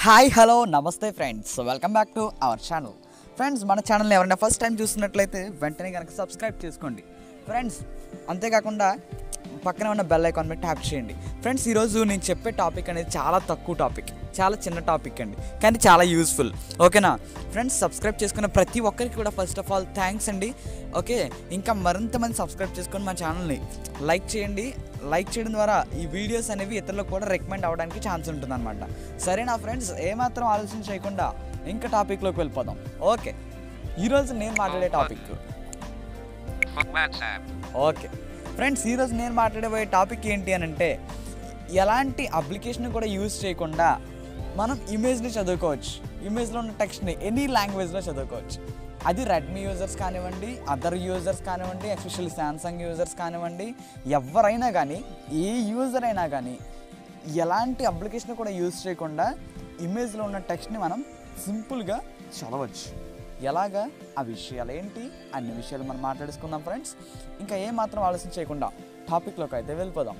Hi hello నమస్తే friends welcome back to our channel friends మన ఛానల్ని ఎవరైనా ఫస్ట్ టైం చూస్తున్నట్లయితే వెంటనే కనుక సబ్స్క్రైబ్ చేసుకోండి ఫ్రెండ్స్ అంతేకాకుండా పక్కనే ఉన్న బెల్ ఐకాన్ మీద ట్యాప్ చేయండి ఫ్రెండ్స్ ఈరోజు నేను చెప్పే టాపిక్ అనేది చాలా తక్కువ టాపిక్ చాలా చిన్న టాపిక్ అండి కానీ చాలా యూస్ఫుల్ ఓకేనా ఫ్రెండ్స్ సబ్స్క్రైబ్ చేసుకున్న ప్రతి ఒక్కరికి కూడా ఫస్ట్ ఆఫ్ ఆల్ థ్యాంక్స్ అండి ఓకే ఇంకా మరింత మంది సబ్స్క్రైబ్ చేసుకొని మా ఛానల్ని లైక్ చేయండి లైక్ చేయడం ద్వారా ఈ వీడియోస్ అనేవి ఇతరులకు కూడా రికమెండ్ అవ్వడానికి ఛాన్స్ ఉంటుంది అనమాట సరే నా ఫ్రెండ్స్ ఏమాత్రం ఆలోచన చేయకుండా ఇంకా టాపిక్లోకి వెళ్ళిపోదాం ఓకే ఈరోజు నేను మాట్లాడే టాపిక్ WhatsApp. ఓకే ఫ్రెండ్స్ ఈరోజు నేను మాట్లాడబోయే టాపిక్ ఏంటి అని అంటే ఎలాంటి అప్లికేషన్ కూడా యూజ్ చేయకుండా మనం ఇమేజ్ని చదువుకోవచ్చు ఇమేజ్లో ఉన్న టెక్స్ట్ని ఎనీ లాంగ్వేజ్లో చదువుకోవచ్చు అది రెడ్మీ యూజర్స్ కానివ్వండి అదర్ యూజర్స్ కానివ్వండి ఎస్పెషల్లీ శాంసంగ్ యూజర్స్ కానివ్వండి ఎవరైనా కానీ ఏ యూజర్ అయినా కానీ ఎలాంటి అప్లికేషన్ కూడా యూజ్ చేయకుండా ఇమేజ్లో ఉన్న టెక్స్ట్ని మనం సింపుల్గా చదవచ్చు ఎలాగా ఆ విషయాలు ఏంటి అన్ని విషయాలు మనం మాట్లాడుకుందాం ఫ్రెండ్స్ ఇంకా ఏ మాత్రం ఆలోచన చేయకుండా టాపిక్లోకి అయితే వెళ్ళిపోదాం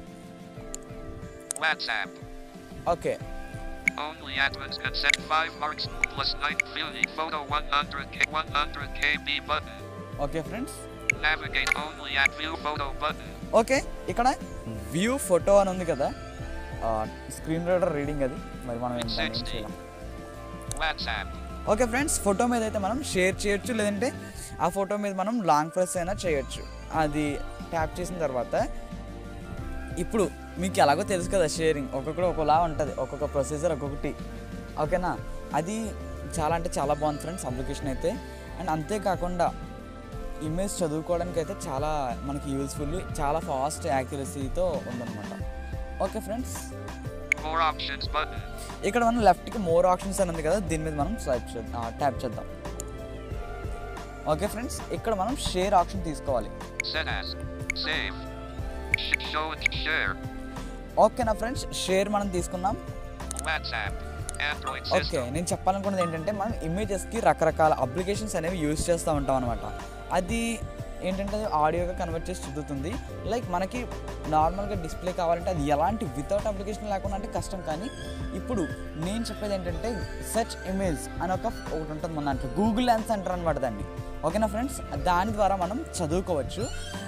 WhatsApp. Okay Only admins can set 5 marks plus 9 viewing photo 100k 100 KB button. Okay friends Navigate only at view photo button. Okay ఇక్కడ వ్యూ ఫోటో అని ఉంది కదా స్క్రీన్ రీడర్ రీడింగ్ అది మరి మనం ఏం దాన్ని ఏం చేయాలి WhatsApp. ఓకే ఫ్రెండ్స్ ఫోటో మీద అయితే మనం షేర్ చేయొచ్చు లేదంటే ఆ ఫోటో మీద మనం లాంగ్ ప్రెస్ అయినా చేయొచ్చు అది ట్యాప్ చేసిన తర్వాత ఇప్పుడు మీకు ఎలాగో తెలుసు కదా షేరింగ్ ఒక్కొక్కటి ఒకలా ఉంటుంది ఒక్కొక్క ప్రొసీజర్ ఒక్కొక్కటి ఓకేనా అది చాలా అంటే చాలా బాగుంది ఫ్రెండ్స్ అప్లికేషన్ అయితే అండ్ అంతేకాకుండా ఇమేజ్ చదువుకోవడానికి అయితే చాలా మనకి యూస్ఫుల్ చాలా ఫాస్ట్ యాక్యురసీతో ఉందన్నమాట okay friends More options button. ఇక్కడ మనం లెఫ్ట్కి మోర్ ఆప్షన్స్ అని ఉంది కదా దీని మీద మనం స్వైప్ చేద్దాం ట్యాప్ చేద్దాం ఓకే ఫ్రెండ్స్ ఇక్కడ మనం షేర్ ఆప్షన్ తీసుకోవాలి Set as. Save. Sh- show and share. ఓకేనా ఫ్రెండ్స్ షేర్ మనం తీసుకున్నాం WhatsApp. Android okay system. నేను చెప్పాలనుకున్నది ఏంటంటే మనం ఇమేజెస్కి రకరకాల అప్లికేషన్స్ అనేవి యూజ్ చేస్తూ ఉంటాం అనమాట అది ఏంటంటే అది ఆడియోగా కన్వర్ట్ చేసి చదువుతుంది లైక్ మనకి నార్మల్గా డిస్ప్లే కావాలంటే అది ఎలాంటి వితౌట్ అప్లికేషన్ లేకుండా అంటే కష్టం కానీ ఇప్పుడు నేను చెప్పేది ఏంటంటే సెర్చ్ ఇమేజ్ అని ఒక ఒకటి ఉంటుంది మన దాంట్లో గూగుల్ లెన్స్ అంటారు అనమాట దాన్ని ఓకేనా ఫ్రెండ్స్ దాని ద్వారా మనం చదువుకోవచ్చు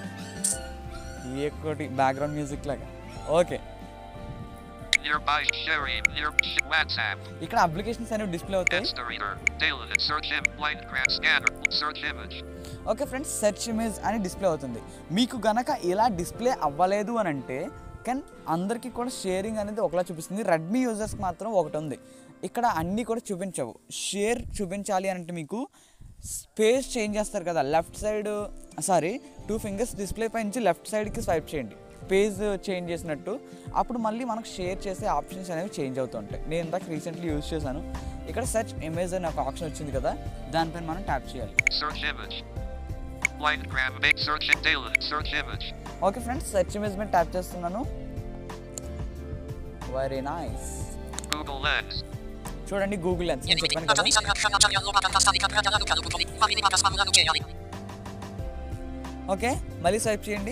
ఈ ఒకటి బ్యాక్గ్రౌండ్ మ్యూజిక్ లాగా okay Nearby sharing. Near sh- WhatsApp. ఇక్కడ అప్లికేషన్స్ అనేవి డిస్ప్లే అవుతాయి Insta reader. Daily. Search him. Blind graph scanner. Search image. Okay friends search image అని డిస్ప్లే అవుతుంది మీకు గనక ఇలా డిస్ప్లే అవ్వలేదు అని అంటే కానీ అందరికీ కూడా షేరింగ్ అనేది ఒకలా చూపిస్తుంది రెడ్మీ యూజర్స్కి మాత్రం ఒకటి ఉంది ఇక్కడ అన్నీ కూడా చూపించవు షేర్ చూపించాలి అని అంటే మీకు స్పేస్ చేంజ్ చేస్తారు కదా left side sorry two fingers display పై నుంచి లెఫ్ట్ సైడ్కి స్వైప్ చేయండి పేజ్ చేంజ్ చేసినట్టు అప్పుడు మళ్ళీ మనకు షేర్ చేసే ఆప్షన్స్ అనేవి చేంజ్ అవుతూ ఉంటాయి నేను ఇందాక రీసెంట్లీ యూజ్ చేశాను ఇక్కడ సెర్చ్ ఇమేజ్ అనే ఒక ఆప్షన్ వచ్చింది కదా దానిపైన మనం ట్యాప్ చేయాలి Search image. Blind graph. Make search it daily. Search image. Okay friends search image మీద ట్యాప్ చేస్తున్నాను వెరీ నైస్ Google Lens. చూడండి గూగుల్ లెన్స్ నేను చెప్పాను కదా ఓకే మళ్ళీ స్వైప్ చేయండి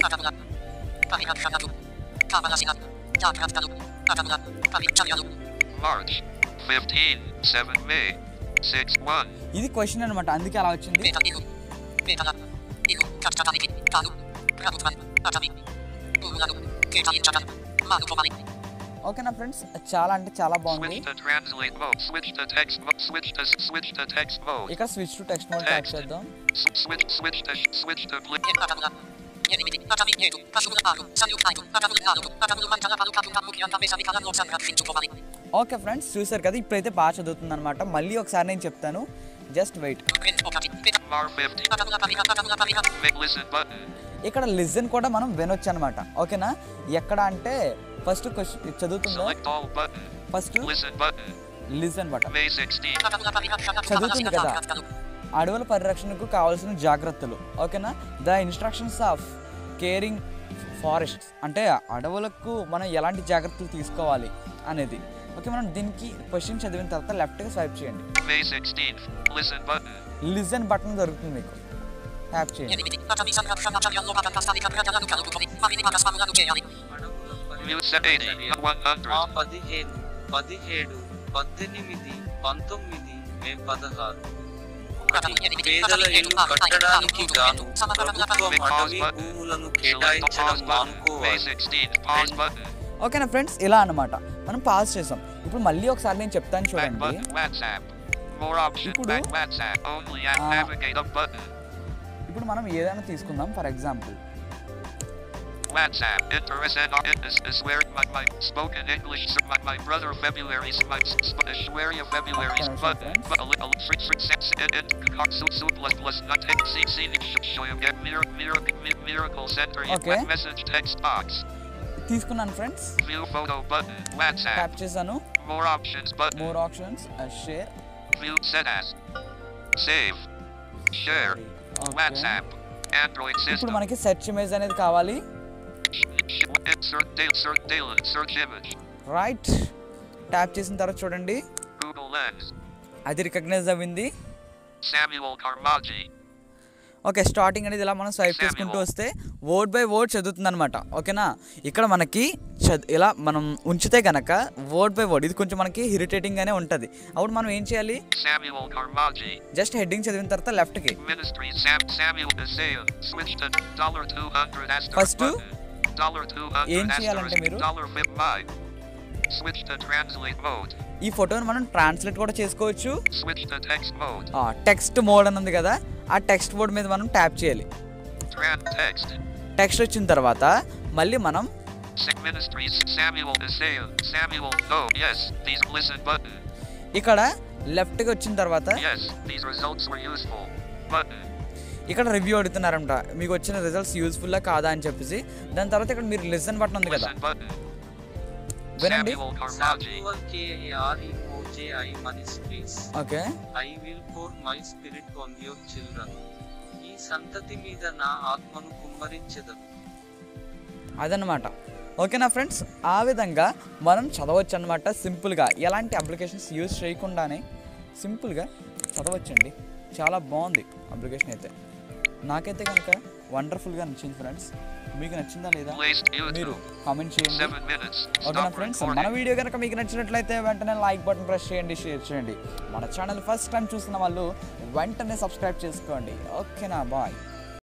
March 15, 7 May, 6 1. ఇది క్వశ్చన్ అనమాట అందుకే అలా వచ్చింది ఓకేనా ఫ్రెండ్స్ చాలా అంటే చాలా బాగుంది Switch to translate mode. Switch to text mode. Switch to switch to text mode. ఇక్కడ switch to text mode tap చేద్దాం S- switch switch to switch to play. Okay friends చూసారు కదా ఇప్పుడైతే బాగా చదువుతుంది అనమాట మళ్ళీ ఒకసారి నేను చెప్తాను just wait Mar 15. Make listen button. ఇక్కడ లిజన్ కూడా మనం వినొచ్చు అనమాట ఓకేనా ఎక్కడ అంటే ఫస్ట్ క్వశ్చన్ చదువుతుందో Select all button. First Listen button. Listen button May 16. చదువుతుంది కదా అడవుల పరిరక్షణకు కావాల్సిన జాగ్రత్తలు ఓకేనా the instructions of caring forests అంటే అడవులకు మనం ఎలాంటి జాగ్రత్తలు తీసుకోవాలి అనేది ఓకే మనం దీనికి క్వశ్చన్ చదివిన తర్వాత లెఫ్ట్గా స్వైప్ చేయండి May 16th. Listen button. Listen button దొరుకుతుంది మీకు ట్యాప్ చేయండి Mute set 80. 100. ఆ పదిహేను పదిహేడు పద్దెనిమిది పంతొమ్మిది మే పదహారు ఒకటి పేదల ఇల్లు కట్టడానికి గాను ప్రభుత్వం అటవీ భూములను Select కేటాయించడం pause button. May మానుకోవాలి 16th. Pause button. ఓకేనా ఫ్రెండ్స్ ఇలా అన్నమాట మనం పాస్ చేసాం ఇప్పుడు మళ్ళీ ఒకసారి నేను చెప్తాను Back చూడండి button. WhatsApp. More options. ఇప్పుడు- Back WhatsApp. Only at Ah. navigate up button. ఇప్పుడు మనం ఏదైనా తీసుకుందాం for example WhatsApp. Interest and uh, is, is where my, my spoken English. s- My, my brother February. My sp- is where your February Okay, button. friends. But a little trick trick sense and and cock soup soup plus plus not take see see sh- show you get miracle miracle miracle center. in Okay. Message text box. తీసుకున్నాను friends View photo button. WhatsApp. Tap చేశాను More options button. More options share View set as. Save. Share. WhatsApp. Android ఇప్పుడు system. మనకి search image అనేది కావాలి Sh- sh- Insert data. Insert data. Search image. Right tap చేసిన తర్వాత చూడండి Google Lens. అది recognize అవ్వింది Samuel Karmaji. ఓకే స్టార్టింగ్ అనేది ఇలా మనం స్వైప్ చేసుకుంటూ వస్తే వర్డ్ బై వర్డ్ చదువుతుంది అనమాట ఓకేనా ఇక్కడ మనకి చద్ ఇలా మనం ఉంచితే గనక వర్డ్ బై వర్డ్ ఇది కొంచెం మనకి ఇరిటేటింగ్గానే ఉంటుంది అప్పుడు మనం ఏం చేయాలి Samuel Karmaji. జస్ట్ హెడ్డింగ్ చదివిన తర్వాత లెఫ్ట్కి Ministry Sam Samuel Isaiah. Switch to dollar two hundred asterisk First two? button. Dollar two ఏం hundred చేయాలంటే asterisk మీరు? dollar fifty five. Switch to translate mode. ఈ ఫోటోని మనం ట్రాన్స్లేట్ కూడా చేసుకోవచ్చు Switch to text mode. Text mode అని ఉంది కదా ఆ టెక్స్ట్ మోడ్ మీద మనం ట్యాప్ చేయాలి Tran text. టెక్స్ట్ వచ్చిన తర్వాత మళ్ళీ మనం Sick Ministries Samuel Isaiah. Samuel. Oh yes. These listen button. ఇక్కడ లెఫ్ట్కి వచ్చిన తర్వాత Yes. These results were useful. Button. ఇక్కడ రివ్యూ అడుగుతున్నారంట మీకు వచ్చిన రిజల్ట్స్ యూస్ఫుల్లా కాదా అని చెప్పేసి దాని తర్వాత ఇక్కడ మీరు లిసన్ బటన్ ఉంది కదా Listen button. వినండి Samuel Karmaji. Samuel KAREOJI ministries okay I will pour my spirit on your children ఈ సంతతి మీద నా ఆత్మను కుమ్మరించెదను అదనమాట ఓకేనా ఫ్రెండ్స్ ఆ విధంగా మనం చదవచ్చు అనమాట సింపుల్గా ఎలాంటి అప్లికేషన్స్ యూజ్ చేయకుండానే సింపుల్గా చదవచ్చండి చాలా బాగుంది అప్లికేషన్ అయితే నాకైతే కనుక వండర్ఫుల్గా నచ్చింది ఫ్రెండ్స్ మీకు నచ్చిందా లేదా Placed మీరు YouTube. కామెంట్ చేయండి Seven minutes. ఓకేనా Stop ఫ్రెండ్స్ మన recording. వీడియో కనుక మీకు నచ్చినట్లయితే వెంటనే లైక్ బటన్ ప్రెస్ చేయండి షేర్ చేయండి మన ఛానల్ ఫస్ట్ టైం చూస్తున్న వాళ్ళు వెంటనే సబ్స్క్రైబ్ చేసుకోండి ఓకేనా బాయ్